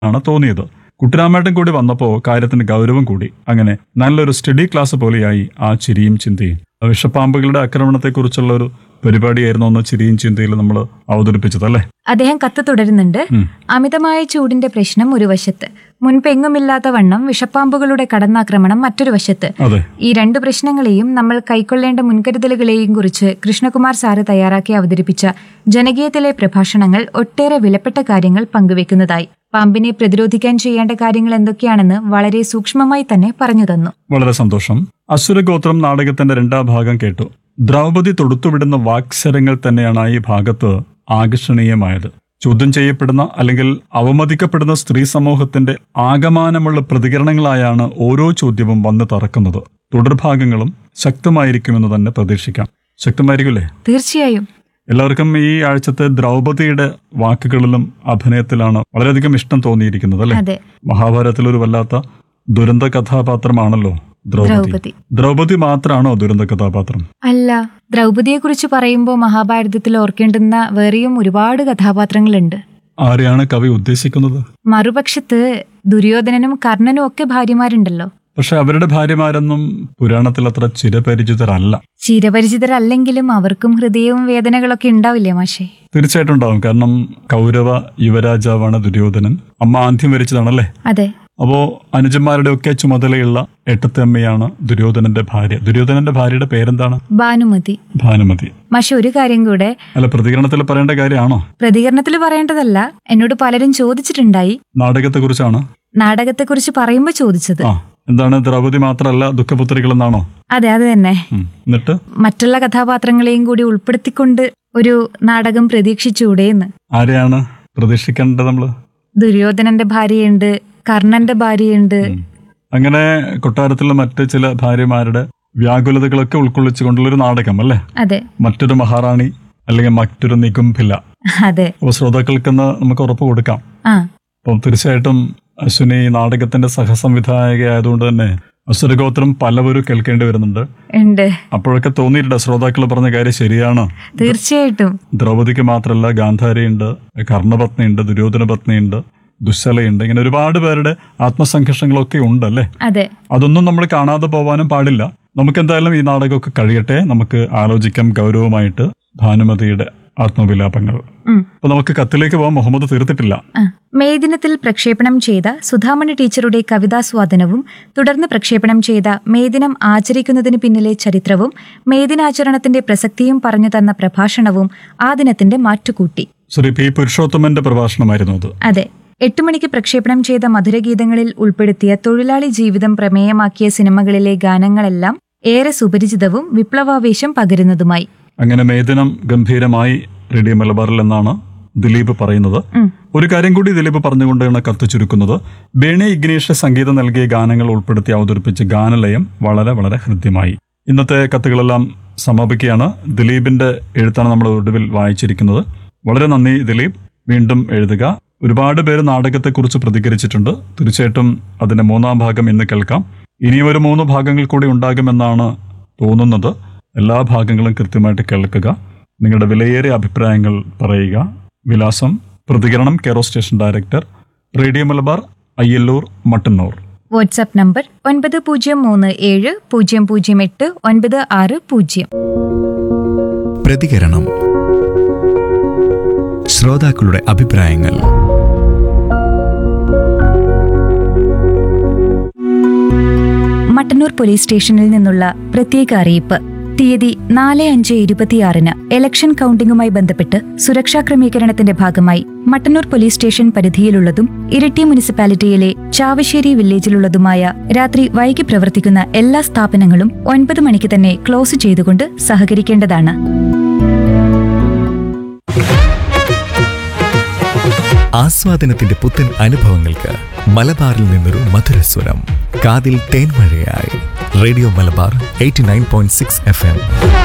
ആണ് തോന്നിയത് കുട്ടിരാമേട്ടൻ കൂടി വന്നപ്പോൾ കാര്യത്തിന് ഗൗരവം കൂടി അങ്ങനെ നല്ലൊരു സ്റ്റഡി ക്ലാസ് പോലെയായി ആ ചിരിയും ചിന്തയും വിഷപ്പാമ്പുകളുടെ ആക്രമണത്തെക്കുറിച്ചുള്ള ഒരു പരിപാടിയായിരുന്നു അന്ന് ചിരിയും ചിന്തയിൽ നമ്മൾ അവതരിപ്പിച്ചത് അല്ലേ അദ്ദേഹം കത്ത് തുടരുന്നുണ്ട് ഉം. അമിതമായ ചൂടിന്റെ പ്രശ്നം ഒരു വശത്ത് മുൻപെങ്ങുമില്ലാത്ത വണ്ണം വിഷപ്പാമ്പുകളുടെ കടന്നാക്രമണം മറ്റൊരു വശത്ത് അതെ ഈ രണ്ട് പ്രശ്നങ്ങളെയും നമ്മൾ കൈക്കൊള്ളേണ്ട മുൻകരുതലുകളെയും കുറിച്ച് കൃഷ്ണകുമാർ സാറ് തയ്യാറാക്കി അവതരിപ്പിച്ച ജനകീയത്തിലെ പ്രഭാഷണങ്ങൾ ഒട്ടേറെ വിലപ്പെട്ട കാര്യങ്ങൾ പങ്കുവെക്കുന്നതായി പാമ്പിനെ പ്രതിരോധിക്കാൻ ചെയ്യേണ്ട കാര്യങ്ങൾ എന്തൊക്കെയാണെന്ന് വളരെ സൂക്ഷ്മമായി തന്നെ പറഞ്ഞു തന്നു വളരെ സന്തോഷം അസുരഗോത്രം നാടകത്തിന്റെ രണ്ടാം ഭാഗം കേട്ടു ദ്രൗപദി തൊടുത്തുവിടുന്ന വാക്സരങ്ങൾ തന്നെയാണ് ഈ ഭാഗത്ത് ആകർഷണീയമായത് ചോദ്യം ചെയ്യപ്പെടുന്ന അല്ലെങ്കിൽ അവമതിക്കപ്പെടുന്ന സ്ത്രീ സമൂഹത്തിന്റെ ആകമാനമുള്ള പ്രതികരണങ്ങളായാണ് ഓരോ ചോദ്യവും വന്ന് തറക്കുന്നത് തുടർഭാഗങ്ങളും ശക്തമായിരിക്കുമെന്ന് തന്നെ പ്രതീക്ഷിക്കാം ശക്തമായിരിക്കില്ലേ തീർച്ചയായും എല്ലാവർക്കും ഈ ആഴ്ചത്തെ ദ്രൗപദിയുടെ വാക്കുകളിലും അഭിനയത്തിലാണ് വളരെയധികം ഇഷ്ടം തോന്നിയിരിക്കുന്നത് അല്ലെ അതെ മഹാഭാരതത്തിൽ ഒരു വല്ലാത്ത ദുരന്ത കഥാപാത്രമാണല്ലോ ദ്രൗപദി ദ്രൗപദി ദ്രൗപദി മാത്രമാണോ ദുരന്ത കഥാപാത്രം അല്ല ദ്രൗപദിയെക്കുറിച്ച് പറയുമ്പോൾ മഹാഭാരതത്തിൽ ഓർക്കേണ്ടുന്ന വേറെയും ഒരുപാട് കഥാപാത്രങ്ങളുണ്ട് ആരെയാണ് കവി ഉദ്ദേശിക്കുന്നത് മറുപക്ഷത്ത് ദുര്യോധനനും കർണനും ഒക്കെ ഭാര്യമാരുണ്ടല്ലോ പക്ഷെ അവരുടെ ഭാര്യമാരൊന്നും പുരാണത്തിൽ അത്ര ചിരപരിചിതരല്ല ചിരപരിചിതരല്ലെങ്കിലും അവർക്കും ഹൃദയവും വേദനകളൊക്കെ ഉണ്ടാവില്ലേ മാഷേ തീർച്ചയായിട്ടും ഉണ്ടാവും കാരണം കൗരവ യുവരാജാവാണ് ദുര്യോധനൻ അമ്മ ആന്ധ്യം വരിച്ചതാണല്ലേ അതെ അപ്പോ അനുജന്മാരുടെ ഒക്കെ ചുമതലയുള്ള എട്ടത്തമ്മയാണ് ദുര്യോധനന്റെ ഭാര്യ ദുര്യോധനന്റെ ഭാര്യയുടെ പേരെന്താണ് ഭാനുമതി ഭാനുമതി മാഷെ ഒരു കാര്യം കൂടെ അല്ല പ്രതികരണത്തിൽ പറയേണ്ട കാര്യമാണോ പ്രതികരണത്തിൽ പറയേണ്ടതല്ല എന്നോട് പലരും ചോദിച്ചിട്ടുണ്ടായി നാടകത്തെ കുറിച്ചാണ് നാടകത്തെക്കുറിച്ച് പറയുമ്പോൾ ചോദിച്ചത് ആ എന്താണ് ദ്രൗപദി മാത്രമല്ല ദുഃഖപുത്രികൾ എന്നാണോ അതെ അത് തന്നെ ഉം. എന്നിട്ട് മറ്റുള്ള കഥാപാത്രങ്ങളെയും കൂടി ഉൾപ്പെടുത്തിക്കൊണ്ട് ഒരു നാടകം പ്രതീക്ഷിച്ചൂടേന്ന് ആരെയാണ് പ്രതീക്ഷിക്കേണ്ടത് നമ്മള് ദുര്യോധനന്റെ ഭാര്യയുണ്ട് കർണന്റെ ഭാര്യയുണ്ട് ഉം. അങ്ങനെ കൊട്ടാരത്തിലെ മറ്റ് ചില ഭാര്യമാരുടെ വ്യാകുലതകളൊക്കെ ഉൾക്കൊള്ളിച്ചുകൊണ്ടുള്ള ഒരു നാടകം അല്ലേ അതെ മറ്റൊരു മഹാറാണി അല്ലെങ്കിൽ മറ്റൊരു നികുംഭില അതെ അപ്പോൾ ശ്രോതാക്കൾക്കെന്ന് നമുക്ക് ഉറപ്പ് കൊടുക്കാം ആ അപ്പം തീർച്ചയായിട്ടും അശ്വിനി ഈ നാടകത്തിന്റെ സഹസംവിധായക ആയതുകൊണ്ട് തന്നെ അസുരഗോത്രം പലവരും കേൾക്കേണ്ടി വരുന്നുണ്ട് ഉണ്ട് അപ്പോഴൊക്കെ തോന്നിയിട്ടുണ്ട് ശ്രോതാക്കൾ പറഞ്ഞ കാര്യം ശരിയാണ് തീർച്ചയായിട്ടും ദ്രൗപദിക്ക് മാത്രമല്ല ഗാന്ധാരിയുണ്ട് കർണപത്നിയുണ്ട് ദുര്യോധന പത്നിയുണ്ട് ദുശ്ശലയുണ്ട് ഇങ്ങനെ ഒരുപാട് പേരുടെ ആത്മസംഘർഷങ്ങളൊക്കെ ഉണ്ട് അല്ലേ അതെ അതൊന്നും നമ്മൾ കാണാതെ പോവാനും പാടില്ല നമുക്ക് എന്തായാലും ഈ നാടകമൊക്കെ കഴിയട്ടെ നമുക്ക് ആലോചിക്കാം ഗൗരവമായിട്ട് ഭാനുമതിയുടെ ആത്മവിലാപങ്ങൾ ഉം. അപ്പൊ നമുക്ക് കത്തിലേക്ക് പോകാൻ മുഹമ്മദ് തീർത്തിട്ടില്ല ആ. മെയ് ദിനത്തിൽ പ്രക്ഷേപണം ചെയ്ത സുധാമണി ടീച്ചറുടെ കവിതാസ്വാദനവും തുടർന്ന് പ്രക്ഷേപണം ചെയ്ത മെയ് ദിനം ആചരിക്കുന്നതിന് പിന്നിലെ ചരിത്രവും മെയ് ദിനാചരണത്തിന്റെ പ്രസക്തിയും പറഞ്ഞു തന്ന പ്രഭാഷണവും ആ ദിനത്തിന്റെ മാറ്റുകൂട്ടി ശ്രീ പി പുരുഷോത്തമന്റെ പ്രഭാഷണമായിരുന്നു അത് അതെ എട്ട് മണിക്ക് പ്രക്ഷേപണം ചെയ്ത മധുരഗീതങ്ങളിൽ ഉൾപ്പെടുത്തിയ തൊഴിലാളി ജീവിതം പ്രമേയമാക്കിയ സിനിമകളിലെ ഗാനങ്ങളെല്ലാം ഏറെ സുപരിചിതവും വിപ്ലവാവേശം പകരുന്നതുമായി അങ്ങനെ മേദിനം ഗംഭീരമായി റേഡിയോ മലബാറിൽ എന്നാണ് ദിലീപ് പറയുന്നത് ഉം. ഒരു കാര്യം കൂടി ദിലീപ് പറഞ്ഞുകൊണ്ടാണ് കത്ത് ചുരുക്കുന്നത് ബേണി ഇഗ്നേഷ് സംഗീതം നൽകിയ ഗാനങ്ങൾ ഉൾപ്പെടുത്തി അവതരിപ്പിച്ച ഗാനലയം വളരെ വളരെ ഹൃദ്യമായി ഇന്നത്തെ കത്തുകളെല്ലാം സമാപിക്കുകയാണ് ദിലീപിന്റെ എഴുത്താണ് നമ്മൾ ഒടുവിൽ വായിച്ചിരിക്കുന്നത് വളരെ നന്ദി ദിലീപ് വീണ്ടും എഴുതുക ഒരുപാട് പേര് നാടകത്തെക്കുറിച്ച് പ്രതികരിച്ചിട്ടുണ്ട് തീർച്ചയായിട്ടും അതിന്റെ മൂന്നാം ഭാഗം ഇന്ന് കേൾക്കാം ഇനിയും ഒരു മൂന്ന് ഭാഗങ്ങൾ കൂടി ഉണ്ടാകുമെന്നാണ് തോന്നുന്നത് എല്ലാ ഭാഗങ്ങളും കൃത്യമായിട്ട് കേൾക്കുക നിങ്ങളുടെ വിലയേറിയ അഭിപ്രായങ്ങൾ പറയുക വിലാസം പ്രതികരണം care of station director radio Malabar Ayyallur Mattannur WhatsApp number ഒൻപത് പൂജ്യം മൂന്ന് ഏഴ് പൂജ്യം പൂജ്യം എട്ട് ഒൻപത് ആറ് പൂജ്യം പ്രതികരണം ശ്രോതാക്കളുടെ അഭിപ്രായങ്ങൾ മട്ടന്നൂർ പോലീസ് സ്റ്റേഷനിൽ നിന്നുള്ള പ്രത്യേക അറിയിപ്പ് തീയതി നാല് അഞ്ച് ഇരുപത്തിയാറിന് ഇലക്ഷൻ കൗണ്ടിംഗുമായി ബന്ധപ്പെട്ട് സുരക്ഷാ ക്രമീകരണത്തിന്റെ ഭാഗമായി മട്ടന്നൂർ പോലീസ് സ്റ്റേഷൻ പരിധിയിലുള്ളതും ഇരിട്ടി മുനിസിപ്പാലിറ്റിയിലെ ചാവശ്ശേരി വില്ലേജിലുള്ളതുമായ രാത്രി വൈകി പ്രവർത്തിക്കുന്ന എല്ലാ സ്ഥാപനങ്ങളും ഒൻപത് മണിക്ക് തന്നെ ക്ലോസ് ചെയ്തുകൊണ്ട് സഹകരിക്കേണ്ടതാണ് ആസ്വാദനത്തിന്റെ പുത്തൻ അനുഭവങ്ങൾക്ക് മലബാറിൽ നിന്നൊരു മധുരസ്വരം കാതിൽ തേൻമഴയായി radio Malabar eighty nine point six F M